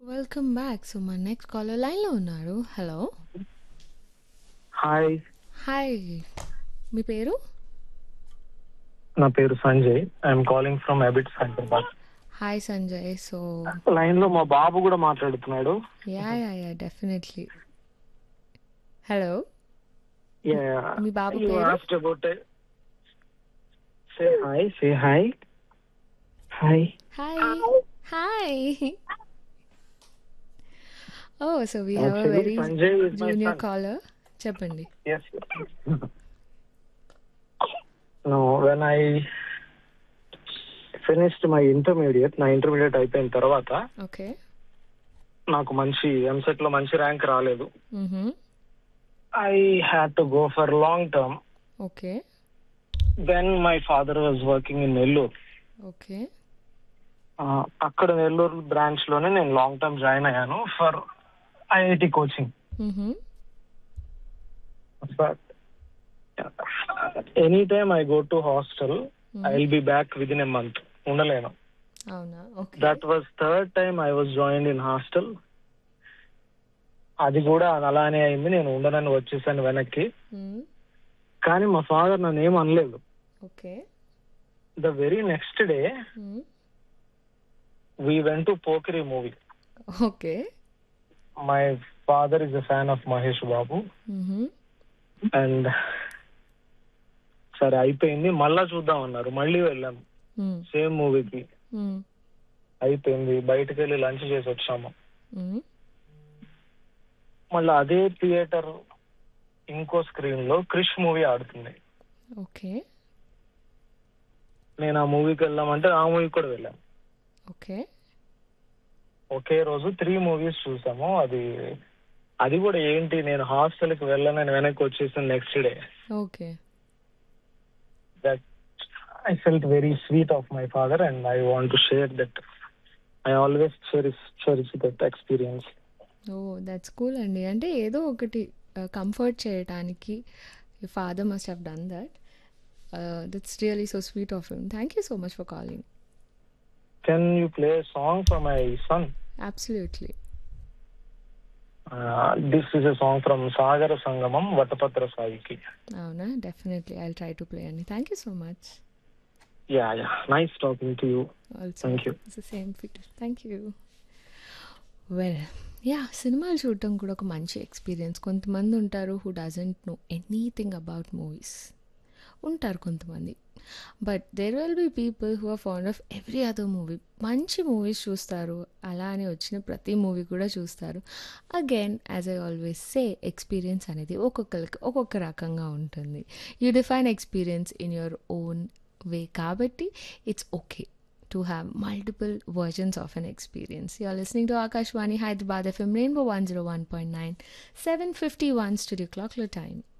Welcome back so మన next caller లైన్లో ఉన్నారు హలో హాయ్ హాయ్ మీ పేరు నా పేరు Sanjay I'm calling from Abids Hyderabad hi Sanjay so line లో మా బాబు కూడా మాట్లాడుతున్నాడు yeah yeah yeah definitely hello Yeah. మీ బాబు You పేరు? asked about it. Say hi. Say hi. Hi. Hi hi oh so we have uh Actually, very Sanjay is my junior son. Caller చెప్పండి Yes. no, when I finished my intermediate, నా ఇంటర్మీడియట్ అయిపోయిన తర్వాత okay నాకు మంచి ఎంసెట్ లో మంచి rank రాలేదు mhm. I had to go for long term okay then my father was working in Nellore okay ఆ, అక్కడ నెల్లూరు బ్రాంచ్ లోనే నేను లాంగ్ టర్మ్ జాయిన్ అయ్యాను for IIT coaching mhm. But any time I go to hostel I will be back with in a month ఉండలేను అవునా okay that was third time I was join in hostel అది కూడా అలానే అయింది నేను ఉండనని వచ్చేసాను వెనక్కి మ్. కానీ మా ఫాదర్ నన్ను ఏం అనలేదు okay the very next day hmm. We went to Pokiri movie okay my father is a fan of Mahesh Babu mhm. And సరే అయిపోయింది మళ్ళా చూద్దాం అన్నారు మళ్ళీ వెళ్ళాము మ్. సేమ్ మూవీకి మ్. అయిపోయింది బయటకు వెళ్ళి లంచ్ చేసి వచ్చాము మ్. మళ్ళీ అదే థియేటర్ ఇంకో స్క్రీన్ లో క్రిష్ మూవీ ఆడుతుంది ఓకే నేను ఆ మూవీకి వెళ్దామంటే ఆ మూవీకి కూడా వెళ్ళాను ఓకే ఒకే రోజు త్రీ మూవీస్ చూసాము అది అది కూడా ఏంటి నేను హాస్టల్ కి వెళ్ళనని వెనక్కి వచ్చేసిన next day okay that I felt very sweet of my father and I want to share that I always cherish cherish that experience oh that's cool అండి అంటే ఏదో ఒకటి కంఫర్ట్ చేయడానికి father must have done that that's really so sweet of him thank you so much for calling can you play song for my son absolutely this is a song from Sagara Sangamam Vatapatra సాయికి అవునా definitely I try to play అండి thank you so much yeah yeah nice talking to you also Thank you. It's the same feat thank you well yeah సినిమాలు చూడటం కూడా ఒక మంచి experience కొంతమంది ఉంటారు who doesn't know anything about movies ఉంటారు కొంతమంది but there will be people who are fond of every other movie మంచి మూవీస్ చూస్తారు అలా అని వచ్చిన ప్రతి మూవీ కూడా చూస్తారు again as I always say experience అనేది ఒక్కొక్కరికి ఒక్కొక్క రకంగా ఉంటుంది you define experience in your own way కాబట్టి it's okay to have multiple versions of an experience. You're listening to Akashwani Hyderabad FM Rainbow 101.9, 751 studio clock time.